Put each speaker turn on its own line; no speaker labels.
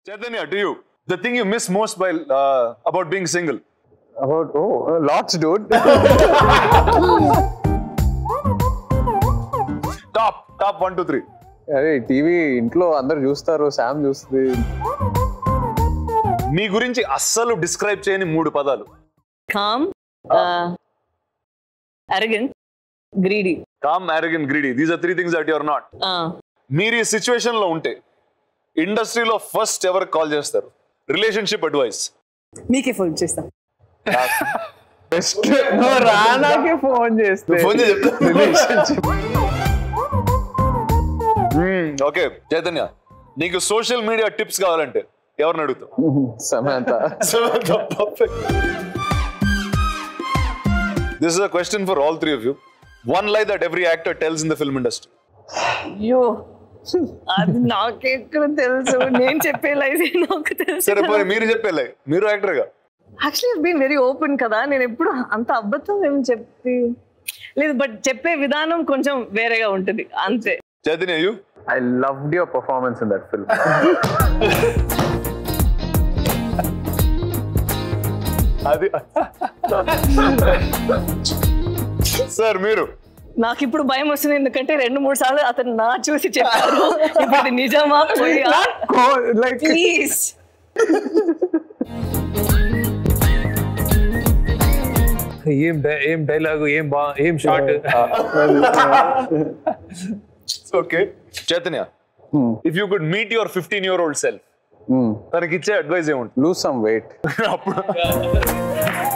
Chaitanya to you the thing you miss most by about being single
about oh lots dude
top top one two three
అరే TV ఇంట్లో అందరు చూస్తారు Sam చూస్తుంది
మీ గురించి అస్సలు describe చేయని మూడు పదాలు
calm arrogant greedy
calm arrogant greedy these are three things that your not మీరు ఈ సిచ్యువేషన్ లో ఉంటే ఇండస్ట్రీలో ఫస్ట్ ఎవరు కాల్ చేస్తారు రిలేషన్షిప్ అడ్వైస్
మీకే ఫోన్ చేస్తా
బెస్ట్ రానాకి ఫోన్ చేస్తే
ఫోన్ చేసి చెప్తా.
రిలేషన్షిప్
ఓకే చైతన్య నీకు సోషల్ మీడియా టిప్స్ కావాలంటే ఎవరిని అడుగుతావు
Samantha
this is a question for all three of you one like that every actor tells in the film industry
అయ్యో అది నాకెక్కడ తెలుసు నేను చెప్పే లైఫ్ నాకు తెలుసు
సరే పోనీ మీరు చెప్పేలే మీరు యాక్టర్ గా
యాక్చువల్లీ బీన్ వెరీ ఓపెన్ కదా నేను ఎప్పుడు అంత అబద్ధం ఏం చెప్పి లేదు బట్ చెప్పే విధానం కొంచెం వేరేగా ఉంటుంది అంతే
Chaitanya you
I loved your performance in that film
అది సార్ మీరు
నాకు ఇప్పుడు భయం వస్తుంది ఎందుకంటే రెండు మూడు సార్లు అతను నా చూసి చెప్పారు ఇప్పుడు ఇది నిజమా పోయా
లైక్
ప్లీజ్
ఏం డై- ఏం డైలాగ్ ఏం బా ఏం short
okay Chaitanya if you could meet your fifteen year old self తనకి ఇచ్చే అడ్వైస్ ఏముంటుంది
లూజ్ సమ్ వెయిట్
అప్పుడు